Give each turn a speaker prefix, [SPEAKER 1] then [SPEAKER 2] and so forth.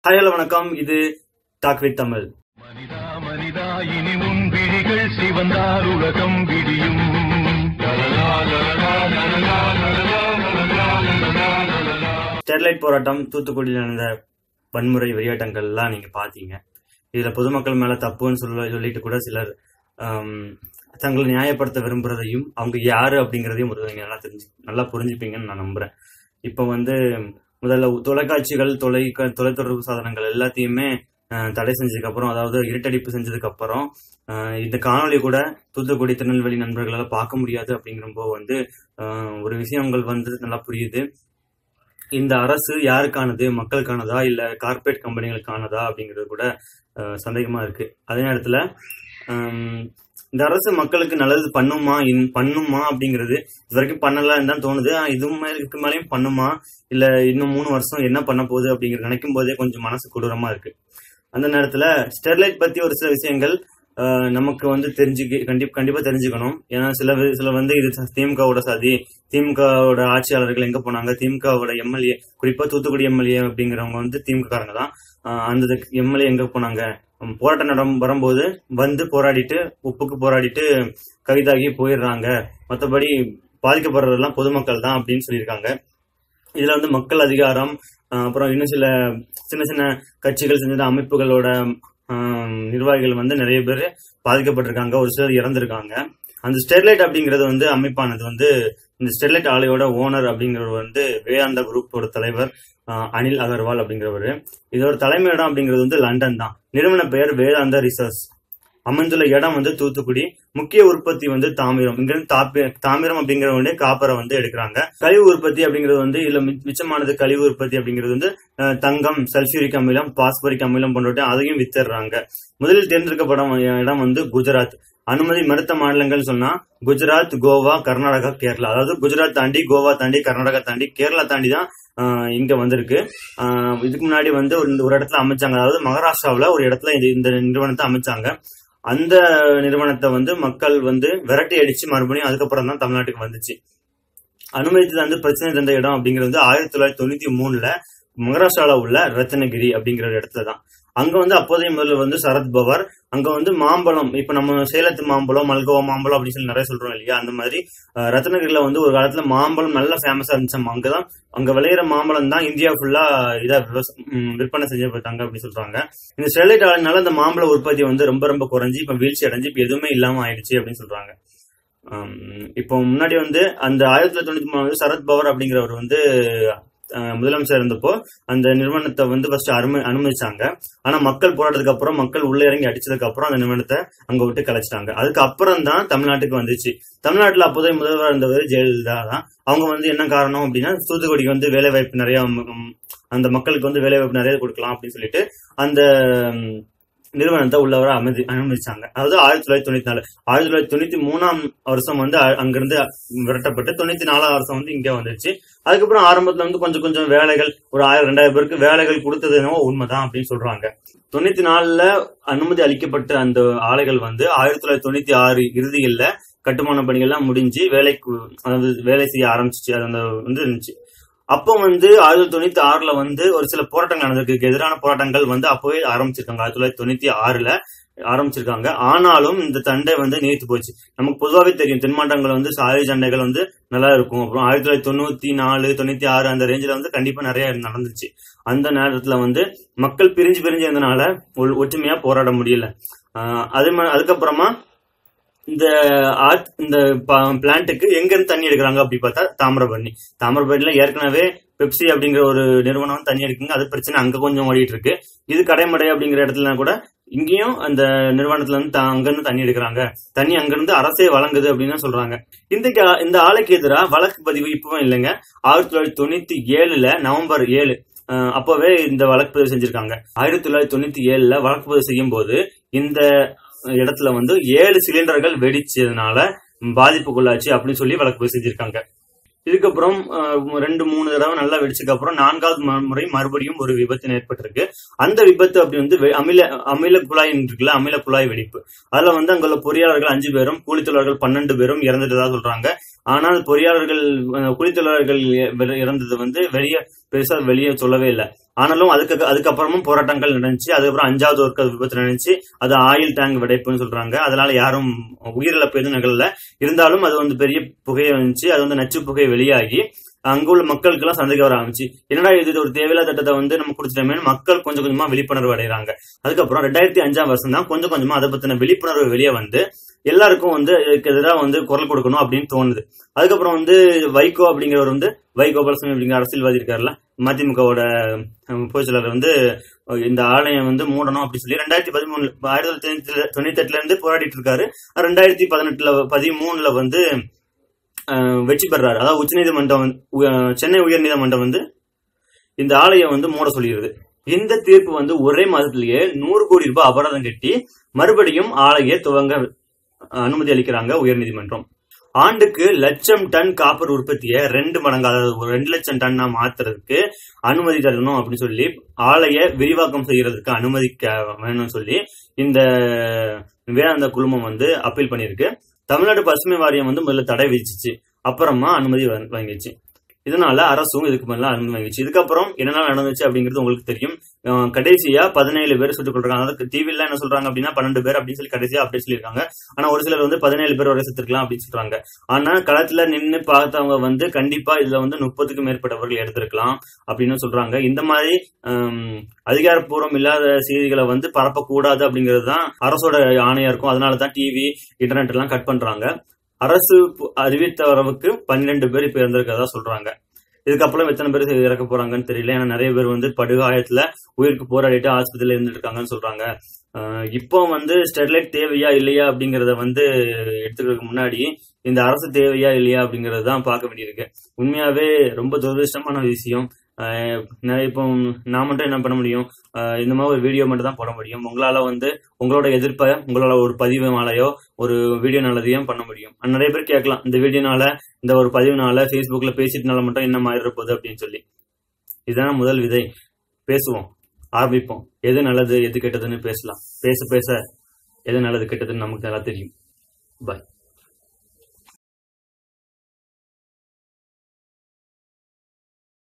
[SPEAKER 1] Hi hello வணக்கம் இது talk with Tamil
[SPEAKER 2] மனிதா மனிதா இனி உன் விழிகள் சிவந்தார் உலகம் விடியும் லலலா, லலலா, லலலா, லலலா, லலலா, லலலா, லலலா.
[SPEAKER 1] ஸ்டெர்லைட் போராட்டம் தூத்துக்குடியில் நடந்த வன்முறை வெளியாட்டங்கள்லாம் நீங்க பாத்தீங்க இதுல பொதுமக்கள் மேல தப்புன்னு சொல்ல சொல்லிட்டு கூட சிலர் ஆம், தங்களை நியாயப்படுத்த விரும்புறதையும் அவங்க யாரு அப்படிங்கறதையும் ஒரு நீங்க நல்லா தெரிஞ்சு நல்லா புரிஞ்சுப்பீங்கன்னு நான் நம்புறேன் இப்போ வந்து முதல்ல தொலைக்காட்சிகள் தொலை தொலைத்தொடர்பு சாதனங்கள் எல்லாத்தையுமே அஹ், தடை செஞ்சதுக்கு அப்புறம் அதாவது இருட்டடிப்பு செஞ்சதுக்கு அப்புறம் அஹ், இந்த காணொளி கூட தூத்துக்குடி திருநெல்வேலி நண்பர்களால் பார்க்க முடியாது அப்படிங்கிறப்போ வந்து அஹ், ஒரு விஷயங்கள் வந்து நல்லா புரியுது இந்த அரசு யாருக்கானது மக்களுக்கானதா இல்ல கார்ப்பரேட் கம்பெனிகளுக்கானதா அப்படிங்கிறது கூட அஹ், சந்தேகமா இருக்கு அதே நேரத்துல ஹம், இந்த அரசு மக்களுக்கு நல்லது பண்ணுமா இன்- பண்ணுமா அப்படிங்கிறது இது வரைக்கும் பண்ணலன்னு தான் தோணுது ஆனா இது மேல இதுக்கு மேலேயும் பண்ணுமா இல்ல இன்னும் மூணு வருஷம் என்ன பண்ண போகுது அப்படிங்கிறது நினைக்கும் போதே கொஞ்சம் மனசு கொடூரமா இருக்கு அந்த நேரத்துல ஸ்டெர்லைட் பத்தி ஒரு சில விஷயங்கள் அஹ், நமக்கு வந்து தெரிஞ்சுக்க கண்டிப்பா கண்டிப்பா தெரிஞ்சுக்கணும் ஏன்னா சில வி- சில வந்து இது திமுகவோட சாதி திமுகவோட ஆட்சியாளர்கள் எங்க போனாங்க திமுகவோட எம்எல்ஏ குறிப்பா தூத்துக்குடி எம்எல்ஏ அப்படிங்கிறவங்க வந்து திமுக காரங்க தான் ஆஹ் அந்த எம்எல்ஏ எங்க போனாங்க உம் போராட்டம் நடம் வரும்போது வந்து போராடிட்டு உப்புக்கு போராடிட்டு கைதாகி போயிடுறாங்க மற்றபடி பாதிக்கப்படுறதெல்லாம் பொதுமக்கள் தான் அப்படின்னு சொல்லியிருக்காங்க இதுல வந்து மக்கள் அதிகாரம் ஆஹ் அப்புறம் இன்னும் சில சின்ன சின்ன கட்சிகள் செஞ்ச அமைப்புகளோட ஆஹ் நிர்வாகிகள் வந்து நிறைய பேர் பாதிக்கப்பட்டிருக்காங்க ஒரு சிலர் இறந்திருக்காங்க அந்த ஸ்டெர்லைட் அப்படிங்கிறது வந்து அமைப்பானது வந்து இந்த ஸ்டெர்லைட் ஆலையோட ஓனர் அப்படிங்கிறவர் வந்து வேதாந்தா குரூப்போட தலைவர் ஆஹ் அனில் அகர்வால் அப்படிங்கிறவர் இதோட தலைமையிடம் அப்படிங்கிறது வந்து லண்டன் தான் நிறுவன பெயர் வேதாந்தா ரிசர்ச் அமைந்துள்ள இடம் வந்து தூத்துக்குடி முக்கிய உற்பத்தி வந்து தாமிரம் இங்கிருந்து தாப்பி- தாமிரம் அப்படிங்கிற வந்து காப்பரை வந்து எடுக்கிறாங்க கழிவு உற்பத்தி அப்படிங்கிறது வந்து இதுல மி- மிச்சமானது கழிவு உற்பத்தி அப்படிங்கிறது வந்து அஹ், தங்கம் சல்பியூரிக் அமிலம் பாஸ்பரிக் அமிலம் போன்றவற்றை அதையும் வித்துடுறாங்க முதலில் தேர்ந்தெடுக்கப்படும் இடம் வந்து குஜராத் அனுமதி மறுத்த மாநிலங்கள் சொன்னா குஜராத் கோவா கர்நாடகா கேரளா அதாவது குஜராத் தாண்டி கோவா தாண்டி கர்நாடகா தாண்டி கேரளா தாண்டி தான் ஆஹ், இங்க வந்திருக்கு ஆஹ், இதுக்கு முன்னாடி வந்து ஒரு ஒரு இடத்துல அமைச்சாங்க அதாவது மகாராஷ்டிராவுல ஒரு இடத்துல இது- இந்த நிறுவனத்தை அமைச்சாங்க அந்த நிறுவனத்தை வந்து மக்கள் வந்து விரட்டி அடிச்சு மறுபடியும் அதுக்கப்புறம் தான் தமிழ்நாட்டுக்கு வந்துச்சு அனுமதித்து தந்து பிரச்சனை தந்த இடம் அப்படிங்கிறது வந்து ஆயிரத்தி தொள்ளாயிரத்தி தொண்ணூத்தி மூணுல மகாராஷ்டிரால உள்ள ரத்னகிரி அப்படிங்கிற ஒரு இடத்துல தான் அங்க வந்து அப்போதைய முதல்வர் வந்து சரத் பவார் அங்க வந்து மாம்பழம் இப்ப நம்ம சேலத்து மாம்பழம் மல்கோவா மாம்பழம் அப்படின்னு சொல்லி நிறைய சொல்றோம் இல்லையா அந்த மாதிரி அஹ், ரத்னகிரில வந்து ஒரு காலத்துல மாம்பழம் நல்லா ஃபேமஸா இருந்துச்சு அங்கதான் அங்க விளையிற மாம்பழம் தான் இந்தியா ஃபுல்லா இதா விவச- ம், விற்பனை செஞ்சப்பட்டாங்க அப்படின்னு சொல்றாங்க இந்த ஸ்டெர்லைட் ஆலைனால இந்த மாம்பழ உற்பத்தி வந்து ரொம்ப ரொம்ப குறைஞ்சி இப்ப வீழ்ச்சி அடைஞ்சு இப்ப எதுவுமே இல்லாம ஆயிடுச்சு அப்படின்னு சொல்றாங்க ஆம், இப்போ முன்னாடி வந்து அந்த ஆயிரத்தி தொள்ளாயிரத்தி தொண்ணூத்தி மூணு வந்து சரத் பவர் அப்படிங்கிறவர் வந்து அஹ், முதலமைச்சர் இருந்தப்போ அந்த நிறுவனத்தை வந்து ஃபர்ஸ்ட் அனுமதி அனுமதிச்சாங்க ஆனா மக்கள் போராட்டத்துக்கு அப்புறம் மக்கள் உள்ள இறங்கி அடிச்சதுக்கு அப்புறம் அந்த நிறுவனத்தை அங்க விட்டு கலைச்சிட்டாங்க அதுக்கு அப்புறம் தான் தமிழ்நாட்டுக்கு வந்துச்சு தமிழ்நாட்டுல அப்போதைய முதல்வர் இருந்தவர் ஜெயலலிதா தான் அவங்க வந்து என்ன காரணம் அப்படின்னா தூத்துக்குடிக்கு வந்து வேலை வாய்ப்பு நிறைய ம், அந்த மக்களுக்கு வந்து வேலை வாய்ப்பு நிறைய கொடுக்கலாம் அப்படின்னு சொல்லிட்டு அந்த ம், நிறுவனத்தை உள்ளவரை அனுமதி அனுமதிச்சாங்க அதாவது ஆயிரத்தி தொள்ளாயிரத்தி தொண்ணூத்தி நாலு ஆயிரத்தி தொள்ளாயிரத்தி தொண்ணூத்தி மூணாம் வருஷம் வந்து அ- அங்கிருந்து விரட்டப்பட்டு தொண்ணூத்தி நாலாம் வருஷம் வந்து இங்க வந்துருச்சு அதுக்கப்புறம் ஆரம்பத்துல வந்து கொஞ்சம் கொஞ்சம் வேலைகள் ஒரு ஆயிரம் ரெண்டாயிரம் பேருக்கு வேலைகள் கொடுத்தது என்னவோ உண்மைதான் அப்படின்னு சொல்றாங்க தொண்ணூத்தி நாலுல அனுமதி அளிக்கப்பட்ட அந்த ஆலைகள் வந்து ஆயிரத்தி தொள்ளாயிரத்தி தொண்ணூத்தி ஆறு இறுதியில் கட்டுமான பணிகள்லாம் முடிஞ்சு வேலைக்கு அதாவது வேலை செய்ய ஆரம்பிச்சிச்சு அது அந்த வந்து இருந்துச்சு அப்போ வந்து ஆயிரத்தி தொண்ணூத்தி ஆறுல வந்து ஒரு சில போராட்டங்கள் நடந்திருக்கு இதுக்கு எதிரான போராட்டங்கள் வந்து அப்போவே ஆரம்பிச்சிருக்காங்க ஆயிரத்தி தொள்ளாயிரத்தி தொண்ணூத்தி ஆறுல ஆரம்பிச்சிருக்காங்க ஆனாலும் இந்த சண்டை வந்து நீத்து போச்சு நமக்கு பொதுவாகவே தெரியும் தென்மாண்டங்கள் வந்து சாலை சண்டைகள் வந்து நல்லா இருக்கும் அப்புறம் ஆயிரத்தி தொள்ளாயிரத்தி தொண்ணூத்தி நாலு தொண்ணூத்தி ஆறு அந்த ரேஞ்சில் வந்து கண்டிப்பா நிறைய நடந்துச்சு அந்த நேரத்துல வந்து மக்கள் பிரிஞ்சு பிரிஞ்சு இருந்தனால ஒ- ஒற்றுமையா போராட முடியல ஆஹ் அதே மாதிரி அதுக்கப்புறமா இந்த ஆத் இந்த பிளான்ட்டுக்கு எங்க இருந்து தண்ணி எடுக்கிறாங்க அப்படி பார்த்தா தாமிரபரணி தாமிரபரணில ஏற்கனவே பெப்சி அப்படிங்கிற ஒரு நிறுவனம் தண்ணி எடுக்குங்க அது பிரச்சனை அங்க கொஞ்சம் ஓடிட்டு இருக்கு இது கடைமடை அப்படிங்கிற இடத்துல கூட இங்கேயும் அந்த நிறுவனத்துல இருந்து த- அங்க இருந்து தண்ணி எடுக்கிறாங்க தண்ணி அங்க இருந்து அரசே வழங்குது அப்படின்னு தான் சொல்றாங்க இந்த கா- இந்த ஆலைக்கு எதிராக வழக்கு பதிவு இப்பவும் இல்லைங்க ஆயிரத்தி தொள்ளாயிரத்தி தொண்ணூத்தி ஏழுல நவம்பர் ஏழு அஹ் அப்பவே இந்த வழக்கு பதிவு செஞ்சிருக்காங்க ஆயிரத்தி தொள்ளாயிரத்தி தொண்ணூத்தி ஏழுல வழக்கு பதிவு செய்யும் போது இந்த இடத்துல வந்து ஏழு சிலிண்டர்கள் வெடிச்சதுனால பாதிப்புக்குள்ளாச்சு அப்படின்னு சொல்லி வழக்கு பதிவு செஞ்சிருக்காங்க இதுக்கப்புறம் அஹ், ரெண்டு மூணு தடவை நல்லா வெடிச்சதுக்கு அப்புறம் நான்காவது ம- முறை மறுபடியும் ஒரு விபத்து ஏற்பட்டிருக்கு அந்த விபத்து அப்படி வந்து வெ- அமில அமில குழாய் இருக்குல்ல அமில குழாய் வெடிப்பு அதுல வந்து அங்குள்ள பொறியாளர்கள் அஞ்சு பேரும் கூலித்தொழிலாளர்கள் பன்னெண்டு பேரும் இறந்துட்டதா சொல்றாங்க ஆனால் பொறியாளர்கள் அஹ், கூலித்தொழிலாளர்கள் இ- இறந்தது வந்து வெளியே பெருசா வெளியே சொல்லவே இல்லை ஆனாலும் அதுக்கு அதுக்கப்புறமும் போராட்டங்கள் நடந்துச்சு அதுக்கப்புறம் அஞ்சாவது ஒரு விபத்து நடந்துச்சு அது ஆயில் டேங்க் வெடிப்புன்னு சொல்றாங்க அதனால யாரும் உயிரிழப்பு எதுவும் நிகழல இருந்தாலும் அது வந்து பெரிய புகையை வந்துச்சு அது வந்து நச்சு புகை வெளியாகி அங்க உள்ள மக்களுக்கு எல்லாம் சந்தேகம் வர ஆரம்பிச்சு என்னடா இது ஒரு தேவையில்லாத திட்டத்தை வந்து நம்ம குடிச்சிட்டோமே மக்கள் கொஞ்சம் கொஞ்சமா விழிப்புணர்வு அடைகிறாங்க அதுக்கப்புறம் ரெண்டாயிரத்தி அஞ்சாம் வருஷம் தான் கொஞ்சம் கொஞ்சமா அதை பத்தின விழிப்புணர்வு வெளியே வந்து எல்லாருக்கும் வந்து இதுக்கு எதிராக வந்து குரல் கொடுக்கணும் அப்படின்னு தோணுது அதுக்கப்புறம் வந்து வைகோ அப்படிங்கிறவர் வந்து வை கோபாலசாமி அப்படிங்கிற அரசியல்வாதி இருக்காருல்ல மதிமுகவோட பொதுச் செயலாளர் வந்து இந்த ஆலயம் வந்து மூடணும் அப்படின்னு சொல்லி ரெண்டாயிரத்தி பதிமூணு ஆயிரத்தி தொள்ளாயிரத்தி தொண்ணூத்தி எட்டுல இருந்து போராடிட்டு இருக்காரு ரெண்டாயிரத்தி பதினெட்டுல பதிமூணுல வந்து அஹ், வெற்றி பெறாரு அதாவது உச்சநீதிமன்றம் வந்து- உ- சென்னை உயர்நீதிமன்றம் வந்து இந்த ஆலயம் வந்து மூட சொல்லிடுது இந்த தீர்ப்பு வந்து ஒரே மாதத்திலேயே நூறு கோடி ரூபாய் அபராதம் கட்டி மறுபடியும் ஆலையை துவங்க அனுமதி அளிக்கிறாங்க உயர்நீதிமன்றம் ஆண்டுக்கு லட்சம் டன் காப்பர் உற்பத்தியை ரெண்டு மடங்கு அதாவது ஒரு ரெண்டு லட்சம் டன்னா மாத்துறதுக்கு அனுமதி தரணும் அப்படின்னு சொல்லி ஆலையை விரிவாக்கம் செய்யறதுக்கு அனுமதி க- வேணும்னு சொல்லி இந்த வேதாந்த குழுமம் வந்து அப்பீல் பண்ணியிருக்கு தமிழ்நாடு பசுமை வாரியம் வந்து முதல்ல தடை விதிச்சிச்சு அப்புறமா அனுமதி வா- வாங்கிச்சு இதனால அரசும் இதுக்கு மேல அனுமதி வாங்கிச்சு இதுக்கப்புறம் என்னென்ன நடந்துச்சு அப்படிங்கிறது உங்களுக்கு தெரியும் அஹ் கடைசியா பதினேழு பேர் சுட்டுக் கொள்றாங்க அதாவது டிவில என்ன சொல்றாங்க அப்படின்னா பன்னெண்டு பேர் அப்படின்னு சொல்லி கடைசியா அப்படி சொல்லியிருக்காங்க ஆனா ஒரு சிலர் வந்து பதினேழு பேர் வரை செத்துருக்கலாம் அப்படின்னு சொல்றாங்க ஆனா களத்துல நின்னு பார்த்தவங்க வந்து கண்டிப்பா இதுல வந்து முப்பதுக்கும் மேற்பட்டவர்கள் எடுத்திருக்கலாம் அப்படின்னு சொல்றாங்க இந்த மாதிரி ஹம், அதிகாரப்பூர்வம் இல்லாத செய்திகளை வந்து பரப்பக்கூடாது அப்படிங்கிறது தான் அரசோட ஆணையா இருக்கும் அதனால தான் டிவி இன்டர்நெட் எல்லாம் கட் பண்றாங்க அரசு பு- அறிவித்த அளவுக்கு பன்னிரெண்டு பேர் இப்ப இறந்திருக்கிறதா சொல்றாங்க இதுக்கப்புறம் எத்தனை பேர் இறக்க போறாங்கன்னு தெரியல ஏன்னா நிறைய பேர் வந்து படுகாயத்துல உயிருக்கு போராடிட்டு ஆஸ்பத்திரியில இருந்துட்டு இருக்காங்கன்னு சொல்றாங்க அஹ் இப்போ வந்து ஸ்டெர்லைட் தேவையா இல்லையா அப்படிங்கறத வந்து எடுத்துக்கிறதுக்கு முன்னாடி இந்த அரசு தேவையா இல்லையா அப்படிங்கறது தான் பார்க்க வேண்டியிருக்கு உண்மையாவே ரொம்ப துரதிருஷ்டமான விஷயம் அஹ் நிறைய இப்போ நான் மட்டும் என்ன பண்ண முடியும் அஹ் இந்த மாதிரி ஒரு வீடியோ மட்டும் தான் போட முடியும் உங்களால வந்து உங்களோட எதிர்ப்பை உங்களால ஒரு பதிவு மேலையோ ஒரு வீடியோ நல்லதையும் பண்ண முடியும் ஆனா நிறைய பேர் கேட்கலாம் இந்த வீடியோனால இந்த ஒரு பதிவுனால ஃபேஸ்புக்ல பேசிட்டனால மட்டும் என்ன மாறிட போகுது அப்படின்னு சொல்லி இதுதான் முதல் விதை பேசுவோம் ஆரம்பிப்போம் எது நல்லது எது கெட்டதுன்னு பேசலாம் பேச பேச எது நல்லது கெட்டதுன்னு நமக்கு நல்லா தெரியும் பாய்